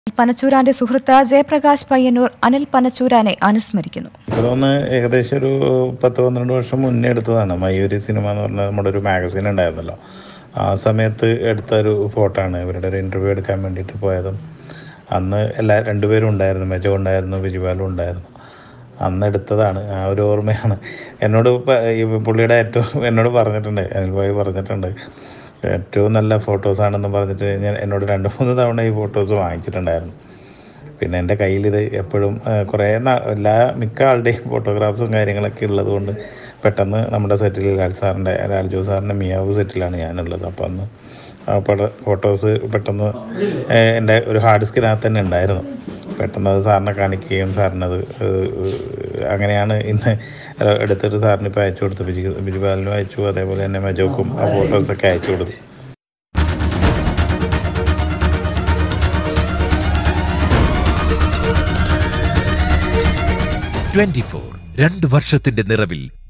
പനച്ചൂരാന്റെ സുഹൃത്ത് ജയപ്രകാശ് പയ്യന്നൂർ അനിൽ പനച്ചൂരാനെ അനുസ്മരിക്കുന്നു എനിക്ക് തോന്നുന്നു ഏകദേശം ഒരു പത്ത് പന്ത്രണ്ട് വർഷം മുന്നേ എടുത്തതാണ് മയൂരി സിനിമ എന്ന് പറഞ്ഞ നമ്മുടെ ഒരു മാഗസിൻ ഉണ്ടായിരുന്നല്ലോ ആ സമയത്ത് എടുത്ത ഒരു ഫോട്ടോ ആണ് ഇവരുടെ ഒരു ഇൻ്റർവ്യൂ എടുക്കാൻ വേണ്ടിയിട്ട് പോയതും അന്ന് എല്ലാ രണ്ടുപേരും ഉണ്ടായിരുന്നു മെജോ ഉണ്ടായിരുന്നു വിജുവാലും ഉണ്ടായിരുന്നു അന്ന് എടുത്തതാണ് ആ ഒരു ഓർമ്മയാണ് എന്നോട് പ- ഈ പുള്ളിയുടെ ഏറ്റവും എന്നോട് പറഞ്ഞിട്ടുണ്ട് അനിൽ ഭായി പറഞ്ഞിട്ടുണ്ട് ഏറ്റവും നല്ല ഫോട്ടോസാണെന്ന് പറഞ്ഞിട്ട് ഞാൻ എന്നോട് രണ്ട് മൂന്ന് തവണ ഈ ഫോട്ടോസ് വാങ്ങിച്ചിട്ടുണ്ടായിരുന്നു പിന്നെ എൻ്റെ കയ്യിൽ ഇത് എപ്പോഴും കുറേ നാ- എല്ലാ മിക്ക ആളുടെയും ഫോട്ടോഗ്രാഫ്സും കാര്യങ്ങളൊക്കെ ഉള്ളത് കൊണ്ട് പെട്ടെന്ന് നമ്മുടെ സെറ്റിൽ ലാൽ സാറിൻ്റെ ലാൽജോ സാറിൻ്റെ മിയാവ് സെറ്റിലാണ് ഞാനുള്ളത് അപ്പോൾ അന്ന് ആ പട ഫോട്ടോസ് പെട്ടെന്ന് ഏഹ്, എൻ്റെ ഒരു ഹാർഡ് ഡിസ്കിനകത്ത് തന്നെ ഉണ്ടായിരുന്നു പെട്ടെന്ന് അത് സാറിനെ കാണിക്കുകയും സാറിനത് ഏഹ്, അങ്ങനെയാണ് ഇന്ന് എടുത്തിട്ട് സാറിന് ഇപ്പോൾ അയച്ചു കൊടുത്തു ബിജു ബിജുപാലിനും അയച്ചു അതേപോലെ തന്നെ മെജോക്കും ആ ഫോട്ടോസൊക്കെ അയച്ചു കൊടുത്തു ട്വന്റി ഫോർ രണ്ട് വർഷത്തിന്റെ നിറവിൽ